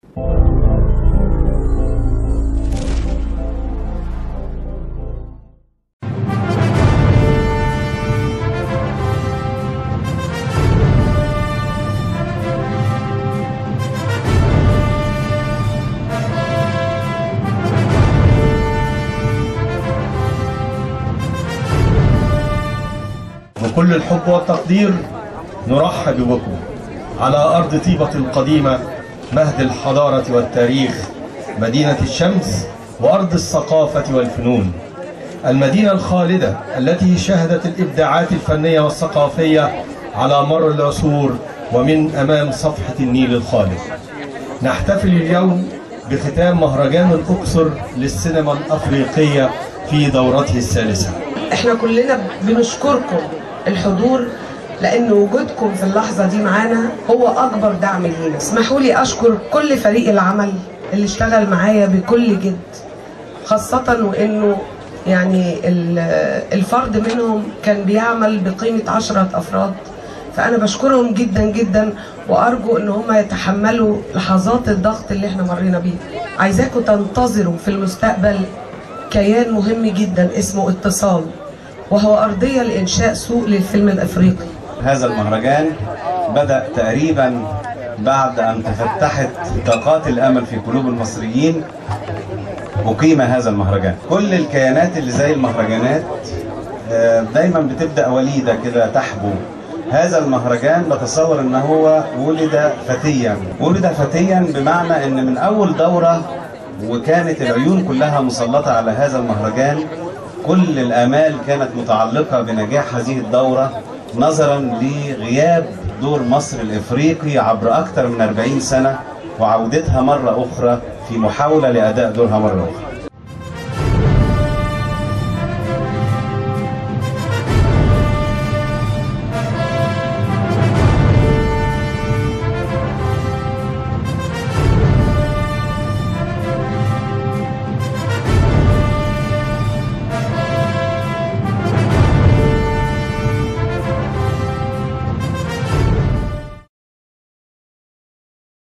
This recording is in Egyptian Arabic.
بكل الحب والتقدير نرحب بكم على أرض طيبة القديمة مهد الحضارة والتاريخ مدينة الشمس وأرض الثقافة والفنون المدينة الخالدة التي شهدت الإبداعات الفنية والثقافية على مر العصور ومن أمام صفحة النيل الخالد نحتفل اليوم بختام مهرجان الأقصر للسينما الأفريقية في دورته الثالثة احنا كلنا بنشكركم الحضور لان وجودكم في اللحظه دي معانا هو اكبر دعم لينا اسمحوا لي اشكر كل فريق العمل اللي اشتغل معايا بكل جد خاصه وانه يعني ال- الفرد منهم كان بيعمل بقيمه عشرة افراد فانا بشكرهم جدا جدا وارجو ان هم يتحملوا لحظات الضغط اللي احنا مرينا بيه عايزاكم تنتظروا في المستقبل كيان مهم جدا اسمه اتصال وهو أرضية لإنشاء سوق للفيلم الأفريقي هذا المهرجان بدأ تقريبا بعد أن تفتحت طاقات الأمل في قلوب المصريين أقيم هذا المهرجان كل الكيانات اللي زي المهرجانات آه، دايما بتبدأ وليدة كده تحبو هذا المهرجان بتصور ان هو ولد فتيا ولد فتيا بمعنى ان من اول دورة وكانت العيون كلها مسلطة على هذا المهرجان كل الآمال كانت متعلقة بنجاح هذه الدورة نظرا لغياب دور مصر الإفريقي عبر أكثر من 40 سنة وعودتها مرة أخرى في محاولة لأداء دورها مرة أخرى